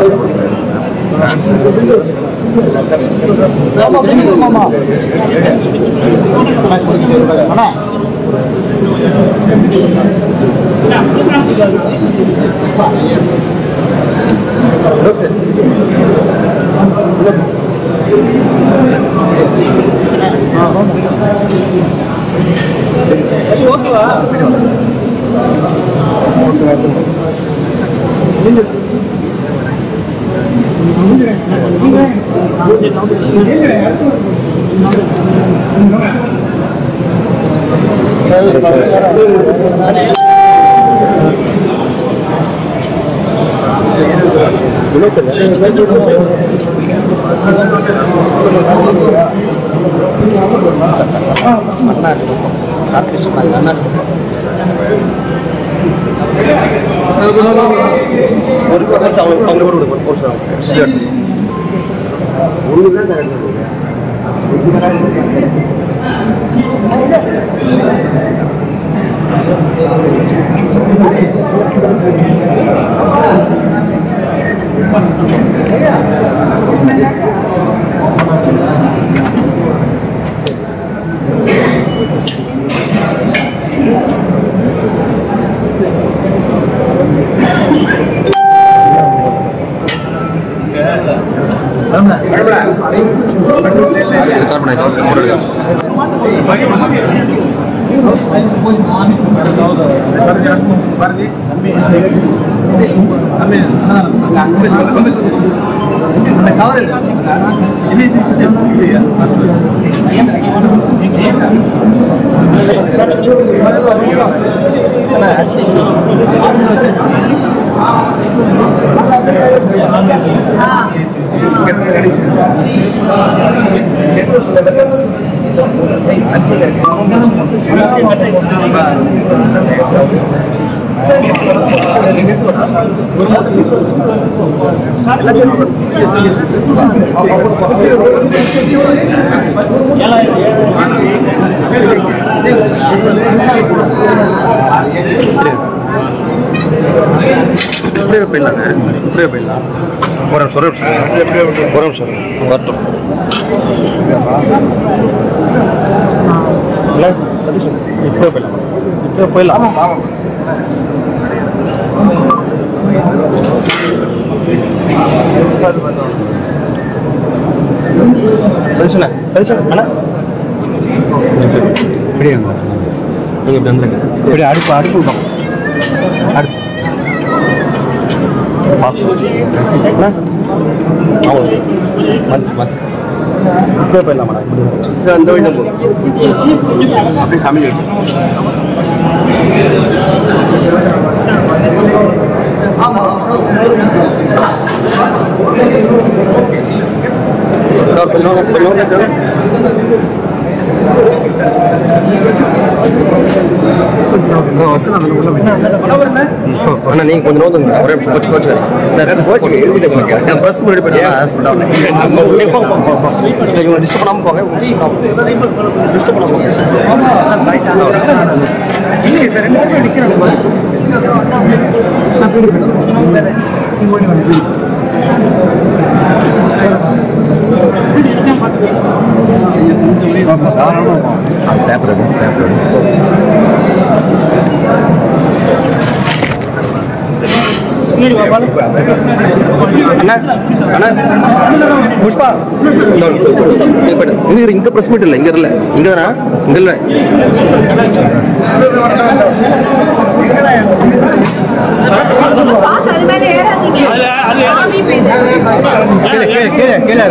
இப்படியே போயிடலாங்க இப்படியே போயிடலாம் ஒரு நிமிஷம் ஒரு நிமிஷம் ஒரு நிமிஷம் வரட்டும் இல்லை சதீஷ் இப்படியே போயிடலாம் இப்படியே போயிடலாம் சதீஷண்ணா சதீஷண்ணா அண்ணா இப்படியே நீங்கள் இப்படி வந்துருங்க இப்படி அடுப்பு அடுப்பு விடும் அடுத்து அண்ணா ஆமாம் மனசு மனசு இப்படியே போயிடலாமாண்ணா இப்படி அந்த வழி போகும் அப்படியே ஃபேமிலி கொஞ்சம் கொஞ்சம் அண்ணா நீங்க கொஞ்சம் நோந்துங்க ஒரே கோச்சு கோச்சு பஸ் முன்னாடி போயிட்டு இவங்க டிஸ்டர்ப் பண்ணாம போங்க டிஸ்டர்ப் பண்ணாம பேப்பர் பேப்பர் அண்ணா அண்ணா புஷ்பா இங்க இங்க பிரஸ் மீட் இல்ல இங்க இல்ல இங்க தானா இங்க இல்ல பார்த்து அது மேல ஏறாதீங்க சாமி போயிடுது. கீழே கீழே கீழே கீழே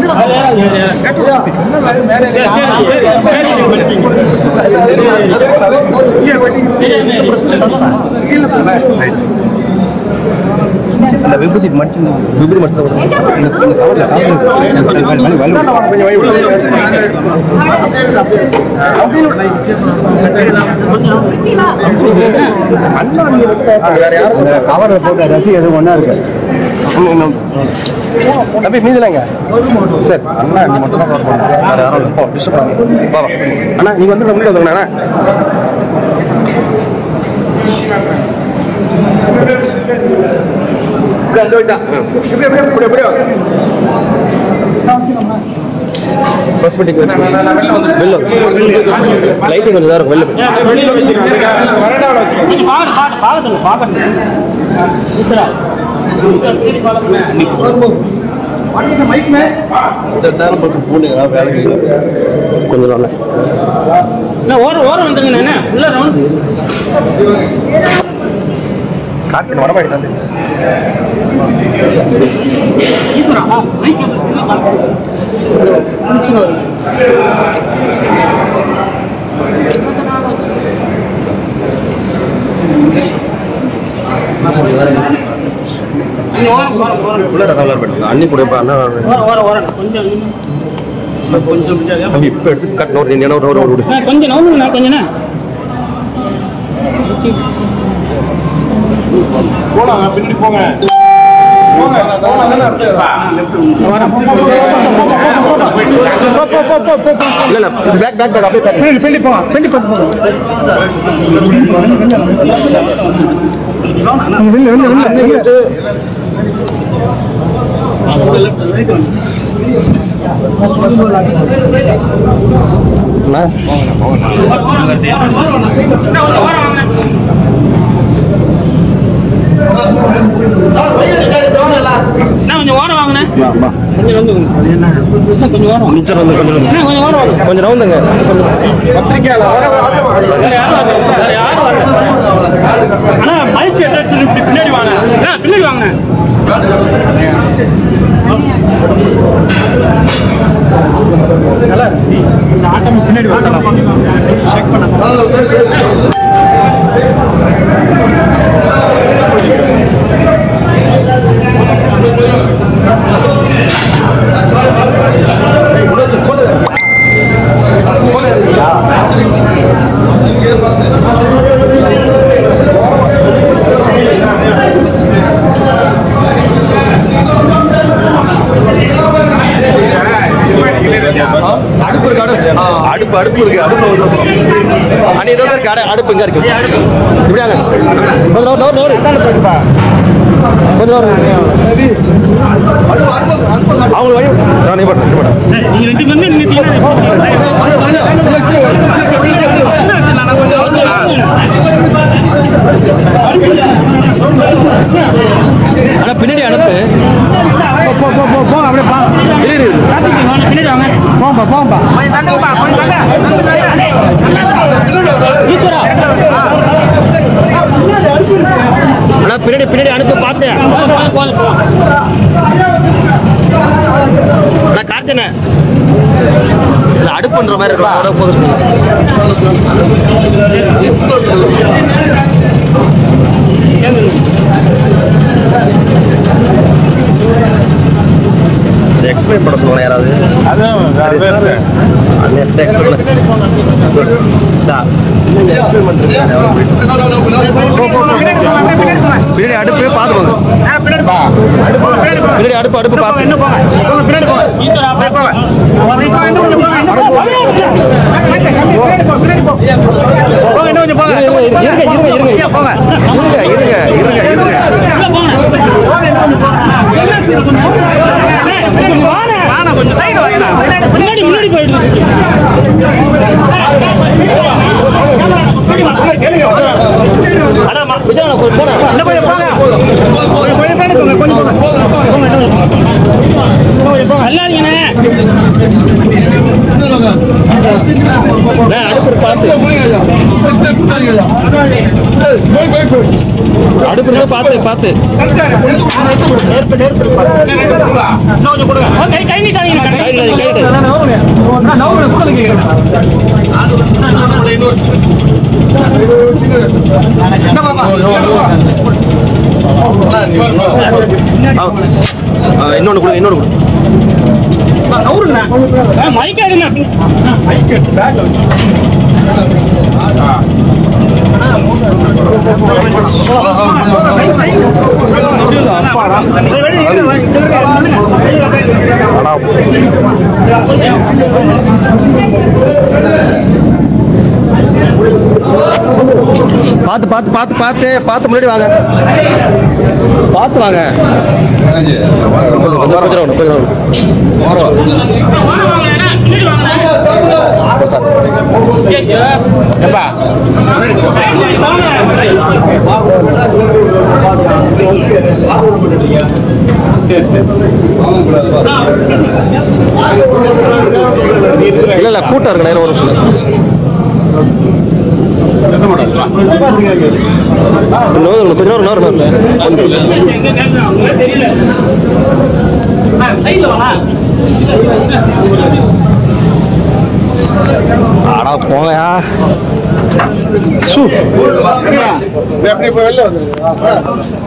அந்த விபூதி மடிச்சு விபூதி மடிச்சு குட்டி வா. அந்த கவரில் போட்ட ரசி எதுவும் ஒன்றா இருக்கு தம்பி மீதிலங்க சார் அண்ணா நீ மட்டும் தான் கவர் பண்ணுங்க வேற யாரும் இல்லை போ டிஸ்டர்ப் பண்ணாங்க வா வா. அண்ணா நீங்க வந்து முன்னாடி வந்துங்க அண்ணா பஸ் பெட்டிக்கு வச்சு வெளில லைட்டிங் கொஞ்சம் தான் இருக்கும் வெளில நீங்க பாக்க பாக்க பாக்கத்துல பாக்கத்துல இஸ்ரா கொஞ்சம் நல்லா நான் ஓர ஓரம் வந்துருங்க என்ன உள்ள ரவுண்ட் கார்த்திக் வடபாடி தான் ஈஸ்வரா ஆ மைக் ஓரம் ஓரம் ஓரம் உள்ள ரதம் பண்ணுங்க அன்னி கூட இப்போ அண்ணா ஓரம் ஓரம் ஓரம் கொஞ்சம் இன்னும் கொஞ்சம் கொஞ்சம் தம்பி இப்போ எடுத்து கட் நோர் என்ன ஒரு ஒரு விடு நான் கொஞ்சம் நவுந்துங்கண்ணா கொஞ்சண்ணா இல்ல இல்ல பேக் பேக் பேக் அப்படியே பேக் பின்னாடி போங்க பின்னாடி பார்த்து போங்க வெளில வெளில வெளில வெளில நான் கொஞ்சம் ஓரம் வாங்கினேன் கொஞ்சம் வந்து கொஞ்சம் ஓரம் மிச்சம் வந்து கொஞ்சம் வந்து. அண்ணா, கொஞ்சம் ஓரம் வாங்க கொஞ்சம் ரவுண்டுங்க பத்திரிக்கையாளர் வேற யாரும் வரல. வேற யாரும் வரல. அண்ணா மைக் எடுத்து இப்படி பின்னாடி வாங்க அண்ணா, பின்னாடி வாங்க இந்த ஆட்டம் பின்னாடி செக் பண்ண அடுப்பு இருக்கு அடுப்பு அடுப்பு அடுப்பு இருக்கு அடுப்பு அண்ணி ஏதோ இருக்கு அட- அடுப்பு இங்க இருக்கு இப்படியாங்க கொஞ்சம் நோர் நோர் நோர் கொஞ்சம் நோர் அவங்க வழி நான் நீ பண்ண நீ பண்ண நீங்க ரெண்டு பேருமே ஆனா பின்னாடி அனுப்பு போ போ போ போங்க அப்படியே பா இரு இரு பின்னாடி வாங்க போங்கப்பா போங்கப்பா ஈஸ்வரா ஆனா பின்னாடி பின்னாடி அனுப்பு பார்த்தேன் போதும் போதும் ஆனா கார்த்தின இல்ல அடுப்புன்ற மாதிரி இருக்கும் ஃபோக்கஸ் பண்ணி எக்ஸ்பிளைன் பண்ண சொல்லுவாங்க யாராவது அந்த explain பண்ணு. இந்தா. பின்னாடி அடுப்பு பார்த்துக்கோங்க பின்னாடி அடுப்பு அடுப்பு பார்த்து ஈஸ்வரா அப்படியே போங்க போங்க இன்னும் கொஞ்சம் போங்க இருங்க இருங்க இருங்க இருங்க போங்க இருங்க இருங்க இருங்க இருங்க கொஞ்சம் சைடு வாங்க முன்னாடி முன்னாடி போயிட்டு அண்ணா மா- விஜய் அண்ணா, கொஞ்சம் போடா. இன்னும் கொஞ்சம் போங்க கொஞ்சம் கொஞ்சம் பின்னாடி போங்க கொஞ்சம் போங்க நல்லா இருக்கீங்கண்ணே அண்ணா, அடுப்பு இருக்கு, பார்த்து அடுப்பு இருக்கு, பார்த்து பார்த்து ஓ, கை கை நீட்டாதீங்க கை கை கை இன்னொன்று கொடு இன்னொன்று கொடு மைக் எடுங்க பார்த்து பார்த்து பார்த்து பார்த்து பார்த்து முன்னாடி வாங்க பார்த்து வாங்க கொஞ்சம் கொஞ்சம் கொஞ்சம் round, கொஞ்சம் round. வாங்க வாங்க அண்ணா பின்னாடி வாங்க சார் எப்பா இல்ல இல்ல கூட்டம் இருக்கு நேரம் ஒரு நிமிஷம் இன்னொரு கொஞ்சம் இன்னொரு இன்னொரு ஆடா போங்கயா சூ எப்படி போய் வெளில வந்து